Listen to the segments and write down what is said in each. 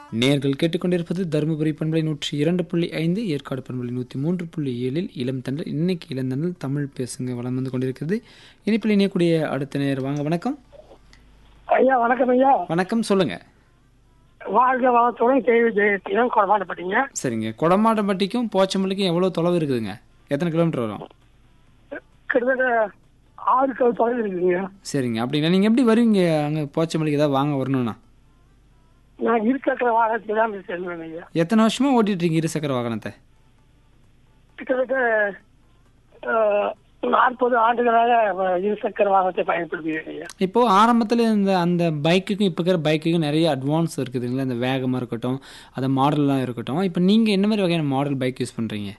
நேர்கள் கேட்டுக்கொண்டிருப்பது தருமபுரி பண்பலை நூற்றி இரண்டு புள்ளி ஐந்து ஏற்காடு பண்பலை நூற்றி மூன்று புள்ளி ஏழில் இளம் தண்டல் இன்னைக்கு இளந்தண்டல் தமிழ் பேசுங்க வளம் வந்து கொண்டிருக்கிறது இனிப்பில் இணையக்கூடிய அடுத்த நேர் வாங்க வணக்கம் ஐயா வணக்கம் ஐயா வணக்கம் சொல்லுங்க வாழ்க வளத்துடன் கேள்வி ஜெயத்தினம் கொடமாட்டப்பட்டீங்க சரிங்க கொடமாட்டம்பட்டிக்கும் போச்சம்பள்ளிக்கும் எவ்வளோ தொலைவு இருக்குதுங்க எத்தனை கிலோமீட்டர் வரும் கிட்டத்தட்ட ஆறு கல் தொலைவு இருக்குங்க சரிங்க அப்படின்னா நீங்கள் எப்படி வருவீங்க அங்கே போச்சம்பள்ளிக்கு ஏதாவது வாங்க வரணும்னா நான் இருக்கிற வாகனத்தில் தான் போய் செல்வேன் ஐயா எத்தனை வருஷமாக ஓட்டிட்டு இருக்கீங்க இருசக்கர வாகனத்தை கிட்டத்தட்ட அஹ், நாற்பது ஆண்டுகளாக இருசக்கர வாகனத்தை பயன்படுத்துகிறேன் ஐயா இப்போது ஆரம்பத்தில் இந்த அந்த பைக்குக்கும் இப்போ இருக்கிற பைக்குக்கும் நிறைய அட்வான்ஸ் இருக்குதுங்களா இந்த வேகமாக இருக்கட்டும் அந்த மாடல்லாம் இருக்கட்டும் இப்போ நீங்கள் என்ன மாதிரி வகையான மாடல் பைக் யூஸ் பண்ணுறீங்க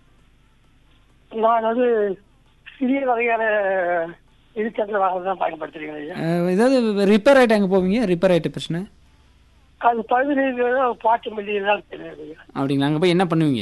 நான் வந்து சிறிய வகையான இருசக்கர வாகனம் தான் பயன்படுத்துகிறேன் ஐயா ஏதாவது ரிப்பேர் ஆகிட்டு அங்கே போவீங்க ரிப்பேர் ஆகிட்ட பிரச்சனை அது பதினைந்து பாட்டு மில்லியன் தான் தெரியாது ஐயா அப்படிங்களா அங்கே போய் என்ன பண்ணுவீங்க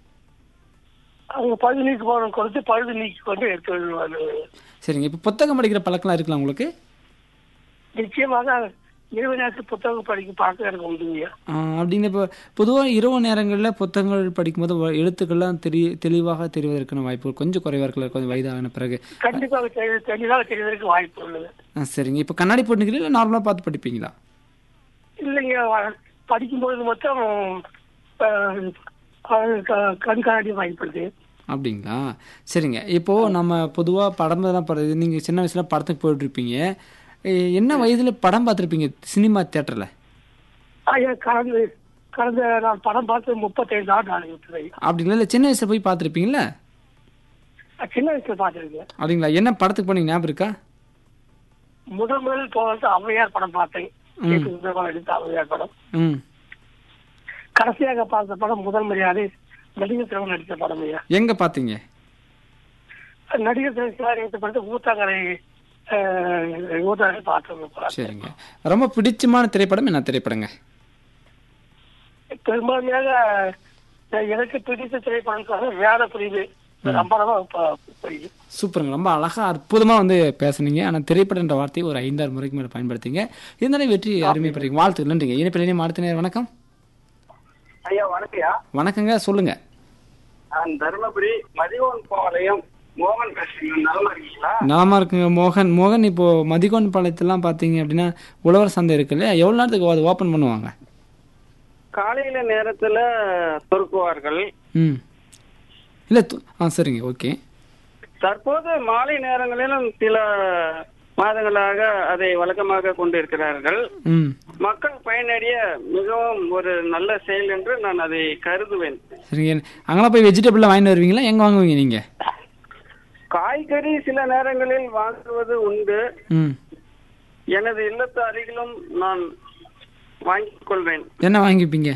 அங்கே பழுது நீக்கி போகணும் கொடுத்து பழுது நீக்கி கொண்டு எடுத்து வருவாங்க சரிங்க இப்போ புத்தகம் படிக்கிற பழக்கம்லாம் இருக்கலாம் உங்களுக்கு நிச்சயமாக இரவு நேரத்து புத்தகம் படிக்க பார்க்க எனக்கு உண்டுங்க ஆஹ் அப்படின்னு இப்போ பொதுவாக இரவு நேரங்களில் புத்தகங்கள் படிக்கும்போது வ- எழுத்துக்கள்லாம் தெரிய தெளிவாக தெரிவதற்கான வாய்ப்பு கொஞ்சம் குறைவாக இருக்கலாம் கொஞ்சம் வயதான பிறகு கண்டிப்பாக தெரி- தெளிவாக தெரிவதற்கு வாய்ப்பு உள்ளது ஆ சரிங்க இப்போ கண்ணாடி போட்டுக்கிறீங்களா இல்லை நார்மலாக பார்த்து படிப்பீங்களா இல்லைங்க வ- படிக்கும்பொழுது மொத்தம் அஹ், அஹ், க- கண் கண்ணாடி பயன்படுது அப்படிங்களா சரிங்க இப்போது நம்ம பொதுவாக படம் தான் படம் நீங்கள் சின்ன வயசில் படத்துக்கு போயிட்டுருப்பீங்க என்ன வயதில் படம் பார்த்துருப்பீங்க சினிமா தேட்டரில் ஐயா கடந்த கடந்த நான் படம் பார்த்து முப்பத்தைந்து ஆண்டு ஆகிவிட்டது ஐயா. அப்படிங்களா இல்லை சின்ன வயசில் போய் பார்த்துருப்பீங்களா நான் சின்ன வயசுல பார்த்துருக்கேன் அப்படிங்களா என்ன படத்துக்கு போனீங்க ஞாபகம் இருக்கா முதல் முதல் போகிறது ஔவையார் படம் பார்த்தேன் கே. பி. சுந்தரபால் எடுத்த ஔவையார் படம் ம் கடைசியாக பார்த்த படம் முதல் மரியாதை நடிகர் திறன் நடித்த படம் ஐயா எங்கே பார்த்தீங்க நடிகர் திறன் சிவாஜி படத்தை ஊத்தாங்கரை அஹ், ஊத்தாங்கரை பார்த்தோம் சரிங்க ரொம்ப பிடிச்சமான திரைப்படம் என்ன திரைப்படங்க பெரும்பான்மையாக அஹ், எனக்கு பிடித்த திரைப்படம் சொன்னா வேற புரியுது ரொம்ப ரொம்ப ப- புரியுது சூப்பருங்க ரொம்ப அழகாக அற்புதமாக வந்து பேசுனீங்க ஆனால் திரைப்படன்ற வார்த்தையை ஒரு ஐந்தாறு முறைக்கு மேலே பயன்படுத்திங்க இருந்தாலும் வெற்றி அருமைப்படுறீங்க வாழ்த்துக்கள் நன்றிங்க இனிப்பில் இனியும் அடுத்த நேரம் வணக்கம் ஐயா வணக்கம்யா வணக்கங்க சொல்லுங்க நான் தருமபுரி மதியோன் பாளையம் மோகன் பேசுறீங்க நலமா இருக்கீங்களா நலமா இருக்குங்க மோகன் மோகன் இப்போ மதிகோன் பாளையத்தெல்லாம் பார்த்தீங்க அப்படின்னா உழவர் சந்தை இருக்கு இல்லையா எவ்வளோ நேரத்துக்கு அது ஓப்பன் பண்ணுவாங்க காலையில நேரத்துல சொருக்குவார்கள் ம் இல்லை ஆ சரிங்க ஓகே தற்போது மாலை நேரங்களிலும் சில மாதங்களாக அதை வழக்கமாக கொண்டிருக்கிறார்கள் ம் மக்கள் பயனடைய மிகவும் ஒரு நல்ல செயல் என்று நான் அதை கருதுவேன் சரிங்க அங்கெல்லாம் போய் வெஜிடபிள்லாம் வாங்கிட்டு வருவீங்களா எங்கே வாங்குவீங்க நீங்கள் காய்கறி சில நேரங்களில் வாங்குவது உண்டு ம் எனது இல்லத்து அருகிலும் நான் வாங்கிக் கொள்வேன் என்ன வாங்கிப்பீங்க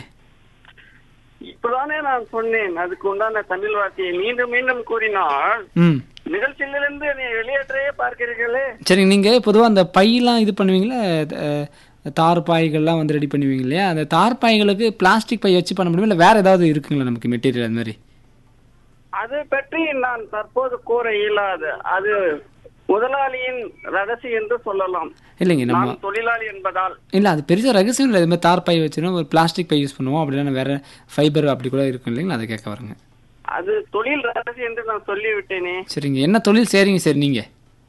இப்பதானே நான் சொன்னேன் அதுக்கு உண்டான தமிழ் வார்த்தையை மீண்டும் மீண்டும் கூறினால் ம் நிகழ்ச்சியிலிருந்து என்னை வெளியேற்றையே பார்க்கிறீர்களே சரிங்க நீங்கள் பொதுவாக அந்த பையெல்லாம் இது பண்ணுவீங்களா அஹ், தார் பாய்கள்லாம் வந்து ரெடி பண்ணுவீங்க இல்லையா அந்த தார் பாய்களுக்கு பிளாஸ்டிக் பை வச்சு பண்ண முடியுமா இல்லை வேறு ஏதாவது இருக்குங்களா நமக்கு மெட்டீரியல் அது மாதிரி அது பற்றி நான் தற்போது கூற இயலாது அது முதலாளியின் ரகசியம் என்று சொல்லலாம் இல்லைங்க நம்ம நான் தொழிலாளி என்பதால் இல்லை அது பெருசாக ரகசியம் இல்லை இது மாதிரி தார் பை வச்சுன்னா ஒரு பிளாஸ்டிக் பை யூஸ் பண்ணுவோம் அப்படி இல்லைன்னா வேறு ஃபைபர் அப்படி கூட இருக்கும் இல்லைங்களா அதை கேட்க வரேங்க அது தொழில் ரகசியம் என்று நான் சொல்லிவிட்டேனே சரிங்க என்ன தொழில் செய்கிறீங்க சரி நீங்கள்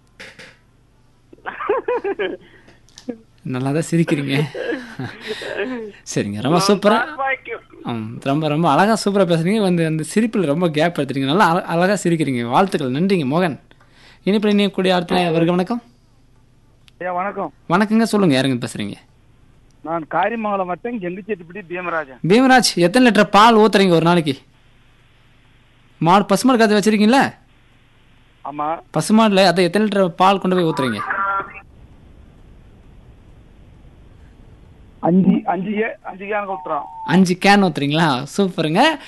நல்லா தான் சிரிக்கிறீங்க சரிங்க ரொம்ப சூப்பராக தார்பாய்க்கு ஆம், ரொம்ப ரொம்ப அழகாக சூப்பராக பேசுறீங்க வந்து அந்த சிரிப்பில் ரொம்ப கேப் எடுத்துறீங்க நல்லா அழ- அழகா சிரிக்கிறீங்க வாழ்த்துக்கள் நன்றிங்க மோகன் இனிப்பில் இணையக்கூடிய அடுத்த அவருக்கு வணக்கம் ஐயா வணக்கம் வணக்கங்க சொல்லுங்க யாருங்க பேசுறீங்க நான் காரிமங்கலம் வட்டம் கெங்குச்செட்டிப்பட்டி பீமராஜன் பீமராஜ் எத்தனை லிட்டர் பால் ஊத்துறீங்க ஒரு நாளைக்கு மாடு பசுமாடு காத்து வச்சிருக்கீங்களா ஆமா பசுமாடுல அதை எத்தனை லிட்டர் பால் கொண்டு போய் ஊத்துறீங்க அஞ்சு அஞ்சு ஏ- அஞ்சு கேன் கொடுத்துறோம் அஞ்சு கேன் ஊத்துறீங்களா சூப்பருங்க